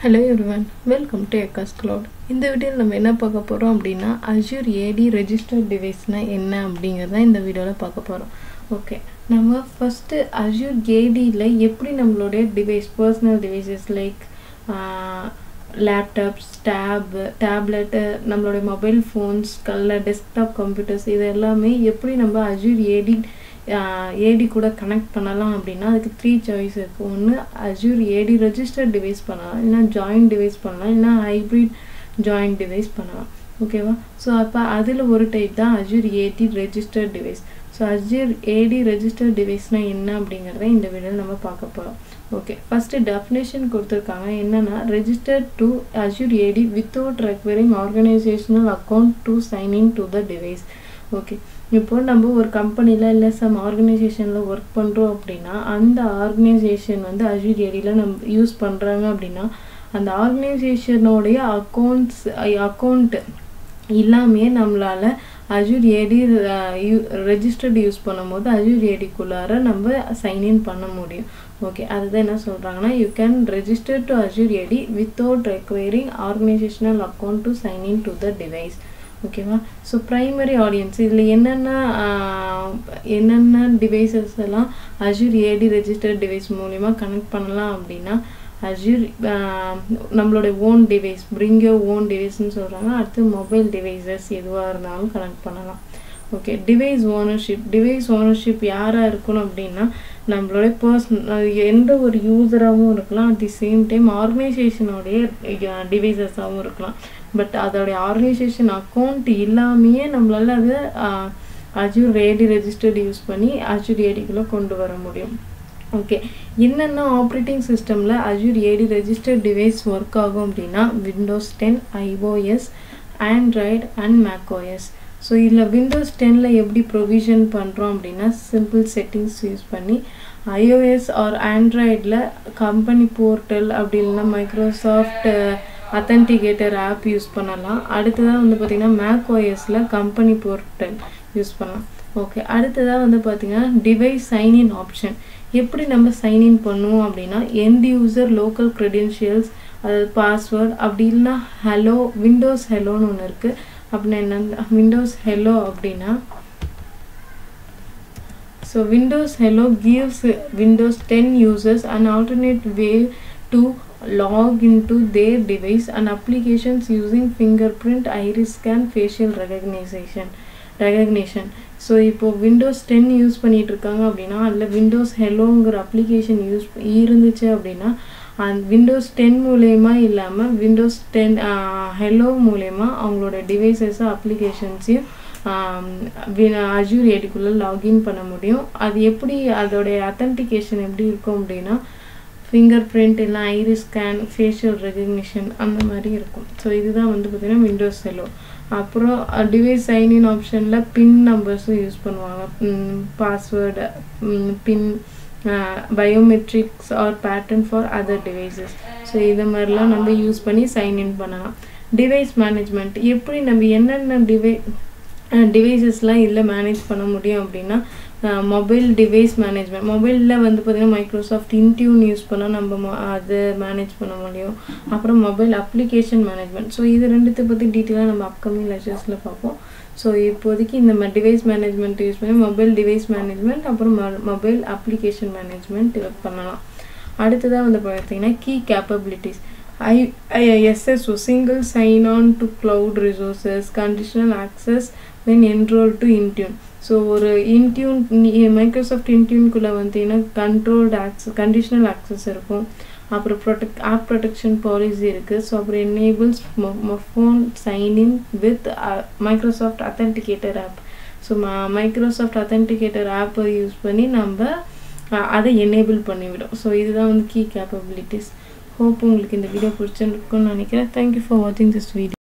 hello everyone welcome to ekaas cloud இந்த வீடியோவில் நம்ம என்ன பார்க்க போகிறோம் அப்படின்னா அஜூர் ஏடி ரெஜிஸ்டர்ட் டிவைஸ்னால் என்ன அப்படிங்கிறத இந்த வீடியோவில் பார்க்க போகிறோம் ஓகே நம்ம ஃபஸ்ட்டு அஜூர் ஏடியில் எப்படி நம்மளுடைய device personal devices like laptops tab tablet நம்மளுடைய மொபைல் ஃபோன்ஸ் கல்ல டெஸ்க்டாப் கம்ப்யூட்டர்ஸ் இது எல்லாமே எப்படி நம்ம அஜூர் ஏடி ஏடி கூட கனெக்ட் பண்ணலாம் அப்படின்னா அதுக்கு த்ரீ சாய்ஸ் இருக்குது ஒன்று அஜூர் ஏடி ரெஜிஸ்டர்ட் டிவைஸ் பண்ணலாம் இல்லைனா ஜாயிண்ட் டிவைஸ் பண்ணலாம் இல்லைனா ஹைப்ரிட் ஜாயிண்ட் டிவைஸ் பண்ணலாம் ஓகேவா ஸோ அப்போ அதில் ஒரு டைப் தான் Azure AD registered device so Azure AD registered டிவைஸ்னால் என்ன அப்படிங்கிறத இந்த வீடியோவில் நம்ம பார்க்க போகிறோம் ஓகே ஃபஸ்ட்டு டெஃபினேஷன் கொடுத்துருக்காங்க என்னென்னா registered to Azure AD without requiring organizational account to sign in to the device okay இப்போ நம்ம ஒரு கம்பெனியில் இல்லை சம் ஆர்கனைசேஷனில் ஒர்க் பண்ணுறோம் அப்படின்னா அந்த ஆர்கனைசேஷன் வந்து அஜூர் ஏடியில் நம்ம யூஸ் பண்ணுறாங்க அப்படின்னா அந்த ஆர்கனைசேஷனோடைய அக்கௌண்ட்ஸ் அக்கௌண்ட்டு இல்லாமே நம்மளால் அஜூர் ஏடி ரெஜிஸ்டர்டு யூஸ் பண்ணும்போது அஜூர் ஏடிக்குள்ளார நம்ம சைன்இன் பண்ண முடியும் ஓகே அதுதான் என்ன சொல்கிறாங்கன்னா you can register to Azure AD without requiring organizational account to sign in to the device ஓகேவா ஸோ ப்ரைமரி ஆடியன்ஸ் இதில் என்னென்ன என்னென்ன டிவைசஸ் எல்லாம் அஜூர் ஏடி ரெஜிஸ்டர்ட் டிவைஸ் மூலிமா கனெக்ட் பண்ணலாம் அப்படின்னா அஜூர் நம்மளோட own device bring your own டிவைஸ்னு சொல்கிறாங்க அடுத்து மொபைல் டிவைசஸ் எதுவாக இருந்தாலும் கனெக்ட் பண்ணலாம் okay device ownership device ownership யாராக இருக்கணும் அப்படின்னா நம்மளோட பர்சன் எந்த ஒரு யூசராகவும் இருக்கலாம் அட் தி சேம் டைம் ஆர்கனைசேஷனோடைய டிவைசஸாகவும் இருக்கலாம் பட் அதோடைய ஆர்கனைசேஷன் அக்கௌண்ட் இல்லாமையே நம்மளால அதை அஜூர் ஏடி ரெஜிஸ்டர்டு யூஸ் பண்ணி அஜூர் ஏடிக்குள்ளே கொண்டு வர முடியும் ஓகே என்னென்ன ஆப்ரேட்டிங் சிஸ்டமில் Azure AD registered device work ஆகும் அப்படின்னா Windows ten iOS Android and macOS so இதில் விண்டோஸ் டெனில் எப்படி ப்ரொவிஷன் பண்ணுறோம் அப்படின்னா சிம்பிள் செட்டிங்ஸ் யூஸ் பண்ணி ஐஓஎஸ் ஆர் ஆண்ட்ராய்டில் கம்பெனி போர்ட்டல் அப்படி இல்லைன்னா மைக்ரோசாஃப்ட் அத்தன்டிகேட்டர் ஆப் யூஸ் பண்ணலாம் அடுத்ததாக வந்து பார்த்திங்கன்னா மேக் ஓஎஸில் கம்பெனி போர்ட்டல் யூஸ் பண்ணலாம் ஓகே அடுத்ததாக வந்து பார்த்திங்கன்னா டிவைஸ் சைன்இன் ஆப்ஷன் எப்படி நம்ம சைன்இன் பண்ணுவோம் அப்படின்னா எண்ட் யூசர் லோக்கல் க்ரெடென்ஷியல்ஸ் அதாவது பாஸ்வேர்ட் அப்படி இல்லைன்னா ஹலோ விண்டோஸ் ஹெலோன்னு ஒன்று இருக்குது அப்படின்னா என்ன விண்டோஸ் ஹெலோ அப்படின்னா so Windows hello gives Windows ten users and alternate way to log into their device and applications using fingerprint, iris scan, facial recognition recognition so இப்போ விண்டோஸ் டென் யூஸ் பண்ணிகிட்டு இருக்காங்க அப்படின்னா அதில் விண்டோஸ் ஹெலோங்கிற அப்ளிகேஷன் யூஸ் இருந்துச்சு அப்படின்னா அந்த Windows ten மூலயமா இல்லாமல் விண்டோஸ் டென் ஹெலோ மூலயமா அவங்களோட டிவைசஸ் அப்ளிகேஷன்ஸையும் அஜூர் ஏடிக்குள்ளே லாகின் பண்ண முடியும் அது எப்படி அதோடைய அத்தன்டிகேஷன் எப்படி இருக்கும் அப்படின்னா ஃபிங்கர் பிரிண்ட் இல்லை ஐரிஸ் ஸ்கேன் ஃபேஷியல் ரெகக்னிஷன் அந்த மாதிரி இருக்கும் ஸோ இதுதான் வந்து பார்த்திங்கன்னா விண்டோஸ் செலோ அப்புறம் டிவைஸ் சைன்இன் ஆப்ஷனில் பின் நம்பர்ஸும் யூஸ் பண்ணுவாங்க password PIN biometrics or pattern for other devices so இது மாதிரிலாம் நம்ம யூஸ் பண்ணி சைன்இன் பண்ணலாம் டிவைஸ் மேனேஜ்மெண்ட் எப்படி நம்ம என்னென்ன டிவை டிவைசஸ்லாம் இதில் மேனேஜ் பண்ண முடியும் அப்படின்னா மொபைல் டிவைஸ் மேனேஜ்மெண்ட் மொபைலில் வந்து பார்த்திங்கன்னா மைக்ரோசாஃப்ட் இன்டியூன் யூஸ் பண்ணால் நம்ம அதை மேனேஜ் பண்ண முடியும் அப்புறம் மொபைல் அப்ளிகேஷன் மேனேஜ்மெண்ட் ஸோ இது ரெண்டுத்தை பற்றி டீட்டெயிலாக நம்ம அப்கமிங் லெக்சர்ஸில் பார்ப்போம் ஸோ இப்போதைக்கு இந்த டிவைஸ் மேனேஜ்மெண்ட் யூஸ் பண்ணி மொபைல் டிவைஸ் மேனேஜ்மெண்ட் அப்புறம் மொபைல் அப்ளிகேஷன் மேனேஜ்மெண்ட் இது பண்ணலாம் அடுத்ததாக வந்து பார்த்திங்கன்னா key capabilities I SSO single sign on to cloud resources conditional access then enroll to Intune so ஒரு இன்டியூன் மைக்ரோசாஃப்ட் இன்டியூன்குள்ளே வந்தீங்கன்னா கண்ட்ரோல்டு ஆக்சஸ் கண்டிஷனல் ஆக்சஸ் இருக்கும் அப்புறம் ப்ரொடெக்ட் ஆப் ப்ரொடெக்ஷன் பாலிசி இருக்குது ஸோ அப்புறம் enables phone sign in with Microsoft authenticator app so Microsoft authenticator ஆப்பை use பண்ணி நம்ம அதை எனேபிள் பண்ணிவிடும் ஸோ இதுதான் வந்து கீ கேப்பபிலிட்டிஸ் ஹோப் உங்களுக்கு இந்த வீடியோ பிடிச்சிருக்குன்னு நினைக்கிறேன் தேங்க்யூ ஃபார் வாட்சிங் திஸ் வீடியோ